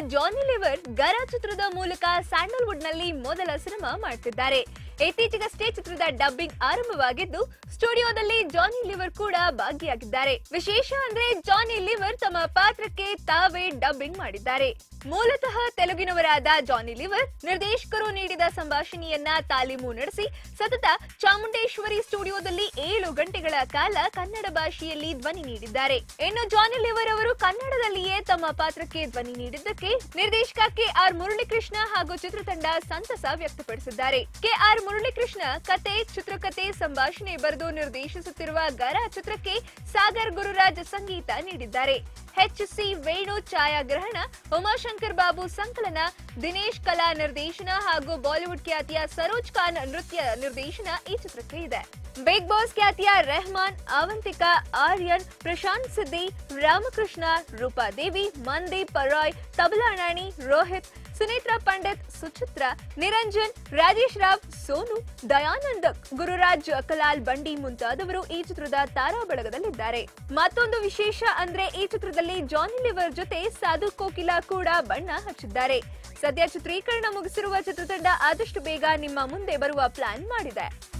ಜಾನಿ liver ಗರ ಚಿತ್ರದ ಮೂಲಕ ಸ್ಯಾಂಡಲ್ವುಡ್ ನಲ್ಲಿ ಮೊದಲ ಸಿನಿಮಾ ಮಾಡ್ತಿದ್ದಾರೆ ಇತ್ತೀಚೆಗಷ್ಟೇ ಚಿತ್ರದ ಡಬ್ಬಿಂಗ್ ಆರಂಭವಾಗಿದ್ದು ಸ್ಟುಡಿಯೋದಲ್ಲಿ ಜಾನಿ ಲಿವರ್ ಕೂಡ ಭಾಗಿಯಾಗಿದ್ದಾರೆ ವಿಶೇಷ ಅಂದ್ರೆ ಜಾನಿ ಲಿವರ್ ತಮ್ಮ ಪಾತ್ರಕ್ಕೆ ತಾವೇ ಡಬ್ಬಿಂಗ್ ಮಾಡಿದ್ದಾರೆ ಮೂಲತಃ ತೆಲುಗಿನವರಾದ ಜಾನಿ ಲಿವರ್ ನಿರ್ದೇಶಕರು ನೀಡಿದ ಸಂಭಾಷಣೆಯನ್ನ ತಾಲೀಮು ನಡೆಸಿ ಸತತ ಚಾಮುಂಡೇಶ್ವರಿ ಸ್ಟುಡಿಯೋದಲ್ಲಿ ಏಳು ಗಂಟೆಗಳ ಕಾಲ ಕನ್ನಡ ಭಾಷೆಯಲ್ಲಿ ಧ್ವನಿ ನೀಡಿದ್ದಾರೆ ಇನ್ನು ಜಾನಿ ಲಿವರ್ ಅವರು ಕನ್ನಡದಲ್ಲಿಯೇ ತಮ್ಮ ಪಾತ್ರಕ್ಕೆ ಧ್ವನಿ ನೀಡಿದ್ದಕ್ಕೆ ನಿರ್ದೇಶಕ ಕೆ ಆರ್ ಮುರಳೀಕೃಷ್ಣ ಹಾಗೂ ಚಿತ್ರತಂಡ ಸಂತಸ ವ್ಯಕ್ತಪಡಿಸಿದ್ದಾರೆ ಕೆ ಆರ್ ಮುರಳೀಕೃಷ್ಣ ಕತೆ ಚಿತ್ರಕತೆ ಸಂಭಾಷಣೆ ಬರೆದು ನಿರ್ದೇಶಿಸುತ್ತಿರುವ ಗರ ಚಿತ್ರಕ್ಕೆ ಸಾಗರ್ ಗುರುರಾಜ್ ಸಂಗೀತ ನೀಡಿದ್ದಾರೆ ಎಚ್ ಸಿ ವೇಣು ಛಾಯಾಗ್ರಹಣ ಉಮಾಶಂಕರ್ ಬಾಬು ಸಂಕಲನ ದಿನೇಶ್ ಕಲಾ ನಿರ್ದೇಶನ ಹಾಗೂ ಬಾಲಿವುಡ್ ಖ್ಯಾತಿಯ ಸರೋಜ್ ಖಾನ್ ನೃತ್ಯ ನಿರ್ದೇಶನ ಈ ಚಿತ್ರಕ್ಕೆ ಇದೆ ಬಿಗ್ ಬಾಸ್ ಖ್ಯಾತಿಯ ರೆಹಮಾನ್ ಅವಂತಿಕಾ ಆರ್ಯನ್ ಪ್ರಶಾಂತ್ ಸಿದ್ದಿ ರಾಮಕೃಷ್ಣ ರೂಪಾದೇವಿ ಮಂದೀಪ್ ರಾಯ್ ತಬಲಾ ನಾಣಿ ರೋಹಿತ್ ಸುನೇತ್ರಾ ಪಂಡಿತ್ ಸುಚಿತ್ರ ನಿರಂಜನ್ ರಾಜೇಶ್ ರಾವ್ ಸೋನು ದಯಾನಂದ್ ಗುರುರಾಜ್ ಕಲಾಲ್ ಬಂಡಿ ಮುಂತಾದವರು ಈ ಚಿತ್ರದ ತಾರಾ ಬಳಗದಲ್ಲಿದ್ದಾರೆ ಮತ್ತೊಂದು ವಿಶೇಷ ಅಂದ್ರೆ ಈ ಚಿತ್ರದಲ್ಲಿ ಜಾನಿ ಲಿವರ್ ಜೊತೆ ಸಾಧು ಕೋಕಿಲಾ ಕೂಡ ಬಣ್ಣ ಹಚ್ಚಿದ್ದಾರೆ ಸದ್ಯ ಚಿತ್ರೀಕರಣ ಮುಗಿಸಿರುವ ಚಿತ್ರತಂಡ ಆದಷ್ಟು ಬೇಗ ನಿಮ್ಮ ಮುಂದೆ ಬರುವ ಪ್ಲಾನ್ ಮಾಡಿದೆ